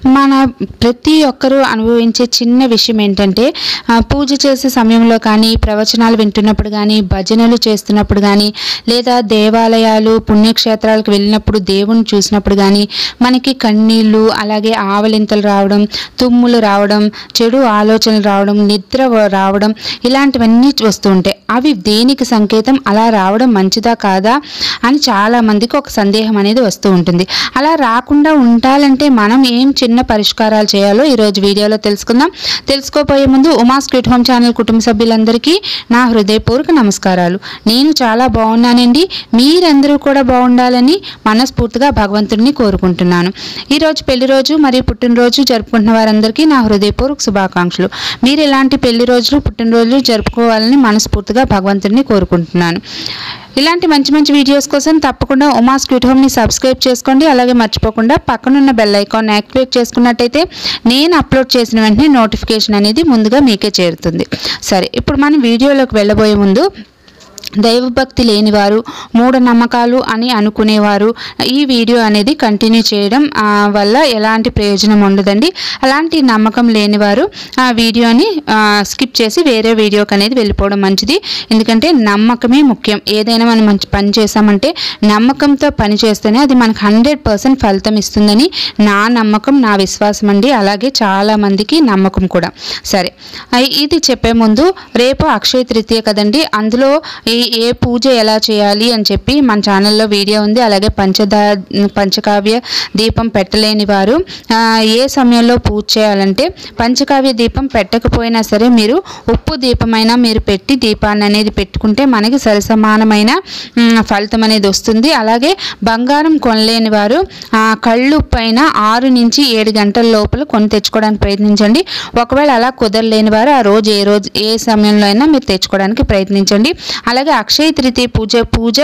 మన ప్రతి ఒక్కరూ అనుభవించే చిన్న విషయం ఏంటంటే ఆ, పూజ చేసే సమయంలో కానీ ప్రవచనాలు వింటున్నప్పుడు కానీ భజనలు చేస్తున్నప్పుడు కానీ లేదా దేవాలయాలు పుణ్యక్షేత్రాలకు వెళ్ళినప్పుడు దేవుని చూసినప్పుడు కానీ మనకి కన్నీళ్ళు అలాగే ఆవలింతలు రావడం తుమ్ములు రావడం చెడు ఆలోచనలు రావడం నిద్ర వ- రావడం ఇలాంటివన్నీ వస్తూ ఉంటాయి అవి దేనికి సంకేతం అలా రావడం మంచిదా కాదా అని చాలా మందికి ఒక సందేహం అనేది వస్తూ ఉంటుంది అలా రాకుండా ఉండాలంటే మనం ఏం చిన్న పరిష్కారాలు చేయాలో ఈరోజు వీడియోలో తెలుసుకుందాం తెలుసుకోపోయే ముందు ఉమా స్క్విట్ హోమ్ ఛానల్ కుటుంబ సభ్యులందరికీ నా హృదయపూర్వక నమస్కారాలు నేను చాలా బాగున్నానండి మీరందరూ కూడా బాగుండాలని మనస్ఫూర్తిగా భగవంతుడిని కోరుకుంటున్నాను ఈరోజు పెళ్లి రోజు మరియు పుట్టినరోజు జరుపుకుంటున్న వారందరికీ నా హృదయపూర్వక శుభాకాంక్షలు మీరు ఇలాంటి పెళ్లి రోజులు పుట్టినరోజులు జరుపుకోవాలని మనస్ఫూర్తిగా భగవంతుడిని కోరుకుంటున్నాను ఇలాంటి మంచి మంచి వీడియోస్ కోసం తప్పకుండా ఉమా స్క్విట్ హోమ్ని సబ్స్క్రైబ్ చేసుకోండి అలాగే మర్చిపోకుండా పక్కనున్న బెల్ ఐకాన్ యాక్టివేట్ చేసుకున్నట్టయితే నేను అప్లోడ్ చేసిన వెంటనే నోటిఫికేషన్ అనేది ముందుగా మీకే చేరుతుంది సరే ఇప్పుడు మనం వీడియోలోకి వెళ్ళబోయే ముందు దైవభక్తి లేనివారు మూఢనమ్మకాలు అని అనుకునేవారు ఈ వీడియో అనేది కంటిన్యూ చేయడం ఆ, వల్ల ఎలాంటి ప్రయోజనం ఉండదండి అలాంటి నమ్మకం లేనివారు ఆ వీడియోని ఆ, స్కిప్ చేసి వేరే వీడియోకి అనేది వెళ్ళిపోవడం మంచిది ఎందుకంటే నమ్మకమే ముఖ్యం ఏదైనా మనం మంచి పని చేసామంటే నమ్మకంతో పని చేస్తేనే అది మనకు హండ్రెడ్ పర్సెంట్ ఫలితం ఇస్తుందని నా నమ్మకం నా విశ్వాసం అండి అలాగే చాలా మందికి నమ్మకం కూడా సరే ఆ, ఇది చెప్పే ముందు రేపు అక్షయ తృతీయ కదండి అందులో ఈ ఏ పూజ ఎలా చేయాలి అని చెప్పి మన ఛానల్లో వీడియో ఉంది అలాగే పంచదా పంచకావ్య దీపం పెట్టలేని వారు ఆ, ఏ సమయంలో పూజ చేయాలంటే పంచకావ్య దీపం పెట్టకపోయినా సరే మీరు ఉప్పు దీపమైనా మీరు పెట్టి దీపాన్ని అనేది పెట్టుకుంటే మనకి సరిసమానమైన మ్, ఫలితం అనేది వస్తుంది అలాగే బంగారం కొనలేని వారు ఆ, కళ్ళు పైన ఆరు నుంచి ఏడు గంటల లోపల కొని తెచ్చుకోవడానికి ప్రయత్నించండి ఒకవేళ అలా కుదరలేని వారు ఆ రోజు ఏ రోజు ఏ సమయంలో అయినా మీరు తెచ్చుకోవడానికి ప్రయత్నించండి అలాగే అక్షయ తృతీయ పూజ పూజ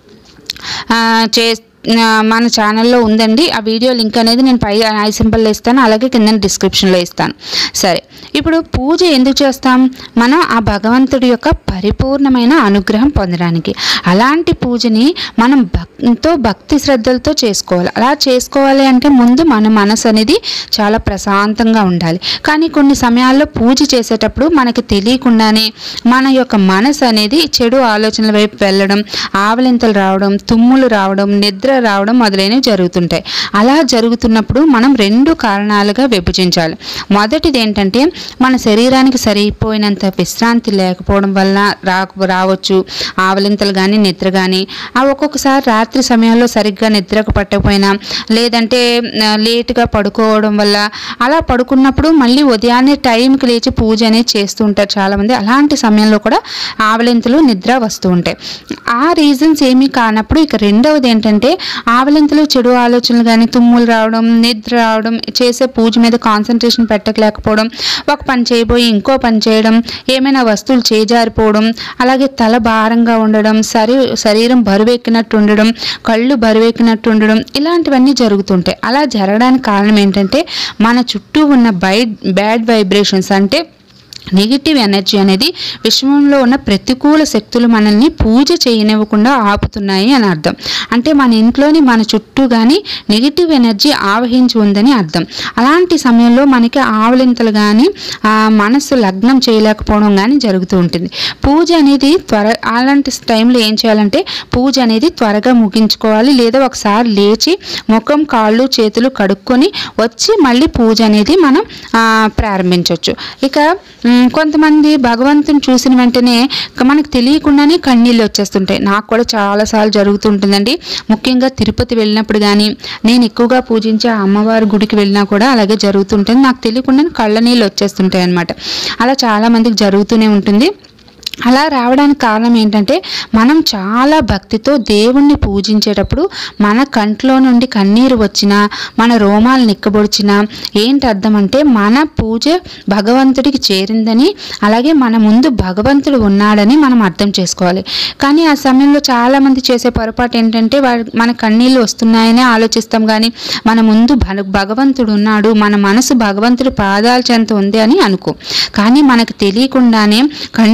ఆ, చే ఆ, మన ఛానల్లో ఉందండి ఆ వీడియో లింక్ అనేది నేను పై ఐ సింబల్లో ఇస్తాను అలాగే కింద డిస్క్రిప్షన్లో ఇస్తాను సరే ఇప్పుడు పూజ ఎందుకు చేస్తాం మనం ఆ భగవంతుడి యొక్క పరిపూర్ణమైన అనుగ్రహం పొందడానికి అలాంటి పూజని మనం భక్తితో భక్తి శ్రద్ధలతో చేసుకోవాలి అలా చేసుకోవాలి అంటే ముందు మన మనసు అనేది చాలా ప్రశాంతంగా ఉండాలి కానీ కొన్ని సమయాల్లో పూజ చేసేటప్పుడు మనకి తెలియకుండానే మన యొక్క మనసు అనేది చెడు ఆలోచనల వైపు వెళ్ళడం ఆవలింతలు రావడం తుమ్ములు రావడం నిద్ర రావడం మొదలైనవి జరుగుతుంటాయి అలా జరుగుతున్నప్పుడు మనం రెండు కారణాలుగా విభజించాలి మొదటిది ఏంటంటే మన శరీరానికి సరిపోయినంత విశ్రాంతి లేకపోవడం వల్ల రాకు రావచ్చు ఆవలింతలు కానీ నిద్ర కానీ ఆ ఒక్కొక్కసారి రాత్రి సమయంలో సరిగ్గా నిద్రకు పట్టకపోయినా లేదంటే ఆ, లేటుగా పడుకోవడం వల్ల అలా పడుకున్నప్పుడు మళ్ళీ ఉదయాన్నే టైంకి లేచి పూజ అనేది చేస్తూ ఉంటారు చాలామంది అలాంటి సమయంలో కూడా ఆవలింతలు నిద్ర వస్తూ ఉంటాయి ఆ రీజన్స్ ఏమీ కానప్పుడు ఇక రెండవది ఏంటంటే ఆవలింతలు చెడు ఆలోచనలు కానీ తుమ్ములు రావడం నిద్ర రావడం చేసే పూజ మీద కాన్సన్ట్రేషన్ పెట్టలేకపోవడం ఒక పని చేయబోయి ఇంకో పని చేయడం ఏమైనా వస్తువులు చేజారిపోవడం అలాగే తల భారంగా ఉండడం శరీ శరీరం బరువెక్కినట్టు ఉండడం కళ్ళు బరువెక్కినట్టు ఉండడం ఇలాంటివన్నీ జరుగుతుంటాయి అలా జరగడానికి కారణం ఏంటంటే మన చుట్టూ ఉన్న బై బ్యాడ్ వైబ్రేషన్స్ అంటే నెగిటివ్ ఎనర్జీ అనేది విశ్వంలో ఉన్న ప్రతికూల శక్తులు మనల్ని పూజ చేయనివ్వకుండా ఆపుతున్నాయి అని అర్థం అంటే మన ఇంట్లోని మన చుట్టూ కానీ నెగిటివ్ ఎనర్జీ ఆవహించి ఉందని అర్థం అలాంటి సమయంలో మనకి ఆవలింతలు కానీ మనసు లగ్నం చేయలేకపోవడం కానీ జరుగుతూ ఉంటుంది పూజ అనేది త్వర అలాంటి టైంలో ఏం చేయాలంటే పూజ అనేది త్వరగా ముగించుకోవాలి లేదా ఒకసారి లేచి ముఖం కాళ్ళు చేతులు కడుక్కొని వచ్చి మళ్ళీ పూజ అనేది మనం ఆ, ప్రారంభించవచ్చు ఇక మ్, కొంతమంది భగవంతుని చూసిన వెంటనే క- మనకు తెలియకుండానే కన్నీళ్ళు వచ్చేస్తుంటాయి నాకు కూడా చాలాసార్లు జరుగుతుంటుందండి ముఖ్యంగా తిరుపతి వెళ్ళినప్పుడు కానీ నేను ఎక్కువగా పూజించే ఆ అమ్మవారి గుడికి వెళ్ళినా కూడా అలాగే జరుగుతుంటుంది నాకు తెలియకుండానే కళ్ళ నీళ్ళు వచ్చేస్తుంటాయి అనమాట అలా చాలామందికి జరుగుతూనే ఉంటుంది అలా రావడానికి కారణం ఏంటంటే మనం చాలా భక్తితో దేవుణ్ణి పూజించేటప్పుడు మన కంట్లో నుండి కన్నీరు వచ్చినా మన రోమాలు నిక్కబొడిచినా ఏంటి అర్థం అంటే మన పూజ భగవంతుడికి చేరిందని అలాగే మన ముందు భగవంతుడు ఉన్నాడని మనం అర్థం చేసుకోవాలి కానీ ఆ సమయంలో చాలామంది చేసే పొరపాటు ఏంటంటే వారి మన కన్నీళ్ళు వస్తున్నాయని ఆలోచిస్తాం కానీ మన ముందు భగ- భగవంతుడు ఉన్నాడు మన మనసు భగవంతుడి పాదాల చెంత ఉంది అని అనుకో కానీ మనకు తెలియకుండానే కన్నీళ్ళు వచ్చే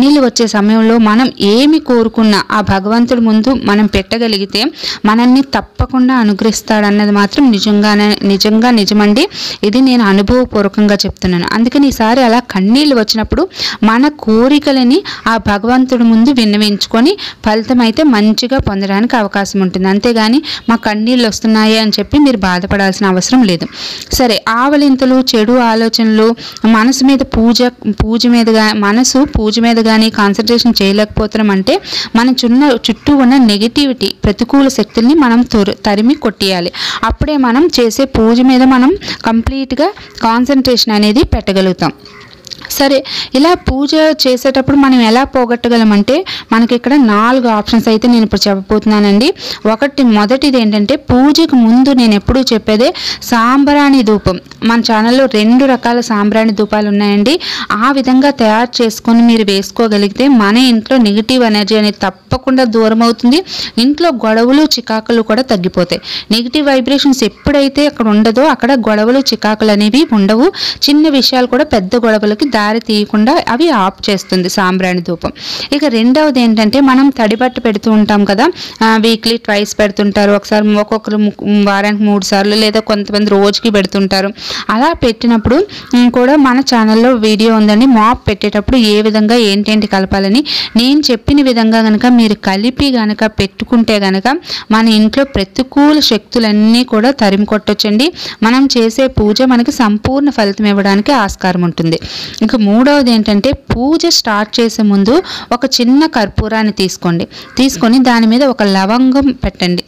సమయంలో మనం ఏమి కోరుకున్నా ఆ భగవంతుడి ముందు మనం పెట్టగలిగితే మనల్ని తప్పకుండా అనుగ్రహిస్తాడన్నది మాత్రం నిజంగానే నిజంగా నిజమండి ఇది నేను అనుభవపూర్వకంగా చెప్తున్నాను అందుకని ఈసారి అలా కన్నీళ్ళు వచ్చినప్పుడు మన కోరికలని ఆ భగవంతుడి ముందు విన్నవించుకొని ఫలితం అయితే మంచిగా పొందడానికి అవకాశం ఉంటుంది అంతేగాని మా కన్నీళ్ళు వస్తున్నాయి అని చెప్పి మీరు బాధపడాల్సిన అవసరం లేదు సరే ఆవలింతలు చెడు ఆలోచనలు మనసు మీద పూజ పూజ మీద గా- మనసు పూజ మీద కానీ కాన్సన్ట్రేషన్ చేయలేకపోతున్నాం అంటే మన చున్న చుట్టూ ఉన్న నెగిటివిటీ ప్రతికూల శక్తుల్ని మనం తొరి తరిమి కొట్టేయాలి అప్పుడే మనం చేసే పూజ మీద మనం కంప్లీట్గా కాన్సన్ట్రేషన్ అనేది పెట్టగలుగుతాం సరే ఇలా పూజ చేసేటప్పుడు మనం ఎలా పోగొట్టగలమంటే మనకి ఇక్కడ నాలుగు ఆప్షన్స్ అయితే నేను ఇప్పుడు చెప్పబోతున్నానండి ఒకటి మొదటిది ఏంటంటే పూజకు ముందు నేను ఎప్పుడూ చెప్పేదే సాంబ్రాణి ధూపం మన ఛానల్లో రెండు రకాల సాంబ్రాణి ధూపాలు ఉన్నాయండి ఆ విధంగా తయారు చేసుకొని మీరు వేసుకోగలిగితే మన ఇంట్లో నెగిటివ్ ఎనర్జీ అనేది తప్పకుండా దూరం అవుతుంది ఇంట్లో గొడవలు చికాకులు కూడా తగ్గిపోతాయి నెగిటివ్ వైబ్రేషన్స్ ఎప్పుడైతే అక్కడ ఉండదో అక్కడ గొడవలు చికాకులు అనేవి ఉండవు చిన్న విషయాలు కూడా పెద్ద గొడవలకి దారి తీయకుండా అవి ఆఫ్ చేస్తుంది సాంబ్రాణి ధూపం ఇక రెండవది ఏంటంటే మనం తడిబట్ట పెడుతూ ఉంటాం కదా వీక్లీ ట్వైస్ పెడుతుంటారు ఒకసారి ఒక్కొక్కరు ము- వారానికి మూడు సార్లు లేదా కొంతమంది రోజుకి పెడుతుంటారు అలా పెట్టినప్పుడు ఉమ్, కూడా మన ఛానల్లో వీడియో ఉందండి మాప్ పెట్టేటప్పుడు ఏ విధంగా ఏంటేంటి కలపాలని నేను చెప్పిన విధంగా కనుక మీరు కలిపి గనక పెట్టుకుంటే గనక మన ఇంట్లో ప్రతికూల శక్తులన్నీ కూడా తరిమి కొట్టొచ్చండి మనం చేసే పూజ మనకి సంపూర్ణ ఫలితం ఇవ్వడానికి ఆస్కారం ఉంటుంది ఇంకా మూడవది ఏంటంటే పూజ స్టార్ట్ చేసే ముందు ఒక చిన్న కర్పూరాన్ని తీసుకోండి తీసుకొని దాని మీద ఒక లవంగం పెట్టండి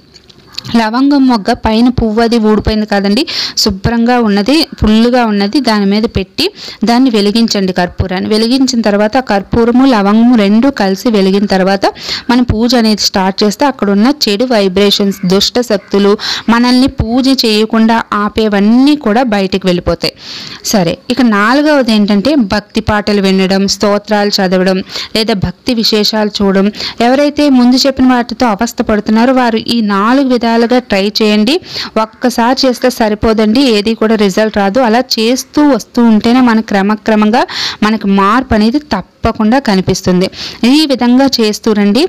లవంగం మొగ్గ పైన పువ్వు అది ఊడిపోయింది కదండి శుభ్రంగా ఉన్నది ఫుల్గా ఉన్నది దాని మీద పెట్టి దాన్ని వెలిగించండి కర్పూరాన్ని వెలిగించిన తర్వాత ఆ కర్పూరము లవంగము రెండు కలిసి వెలిగిన తర్వాత మన పూజ అనేది స్టార్ట్ చేస్తే అక్కడ ఉన్న చెడు వైబ్రేషన్స్ దుష్ట శక్తులు మనల్ని పూజ చేయకుండా ఆపేవన్నీ కూడా బయటికి వెళ్ళిపోతాయి సరే ఇక నాలుగవది ఏంటంటే భక్తి పాటలు వినడం స్తోత్రాలు చదవడం లేదా భక్తి విశేషాలు చూడడం ఎవరైతే ముందు చెప్పిన వాటితో అవస్థ పడుతున్నారో వారు ఈ నాలుగు విధాలుగా ట్రై చేయండి ఒక్కసారి చేస్తే సరిపోదండి ఏది కూడా రిజల్ట్ రాదు అలా చేస్తూ వస్తూ ఉంటేనే మన క్రమక్రమంగా మనకి మార్పు అనేది తప్పకుండా కనిపిస్తుంది ఈ విధంగా చేస్తూ రండి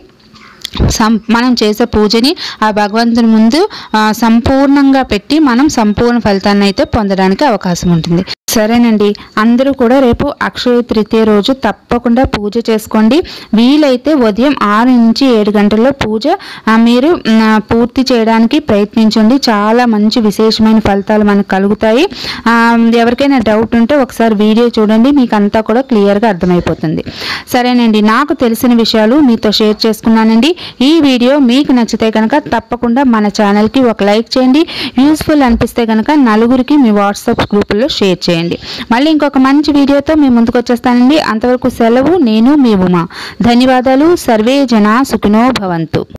సం మనం చేసే పూజని ఆ భగవంతుని ముందు ఆ, సంపూర్ణంగా పెట్టి మనం సంపూర్ణ ఫలితాన్ని అయితే పొందడానికి అవకాశం ఉంటుంది సరేనండి అందరూ కూడా రేపు అక్షయ తృతీయ రోజు తప్పకుండా పూజ చేసుకోండి వీలైతే ఉదయం ఆరు నుంచి ఏడు గంటల్లో పూజ ఆ, మీరు మ్, ఆ, పూర్తి చేయడానికి ప్రయత్నించండి చాలా మంచి విశేషమైన ఫలితాలు మనకు కలుగుతాయి ఆ, ఎవరికైనా డౌట్ ఉంటే ఒకసారి వీడియో చూడండి మీకు అంతా కూడా క్లియర్గా అర్థమైపోతుంది సరేనండి నాకు తెలిసిన విషయాలు మీతో షేర్ చేసుకున్నానండి ఈ వీడియో మీకు నచ్చితే కనుక తప్పకుండా మన ఛానల్కి ఒక లైక్ చేయండి యూస్ఫుల్ అనిపిస్తే కనుక నలుగురికి మీ వాట్సాప్ గ్రూపుల్లో షేర్ చేయండి మళ్ళీ ఇంకొక మంచి వీడియోతో మీ ముందుకు వచ్చేస్తానండి అంతవరకు సెలవు నేను మీ ఉమా ధన్యవాదాలు సర్వే జన సుఖినో భవంతు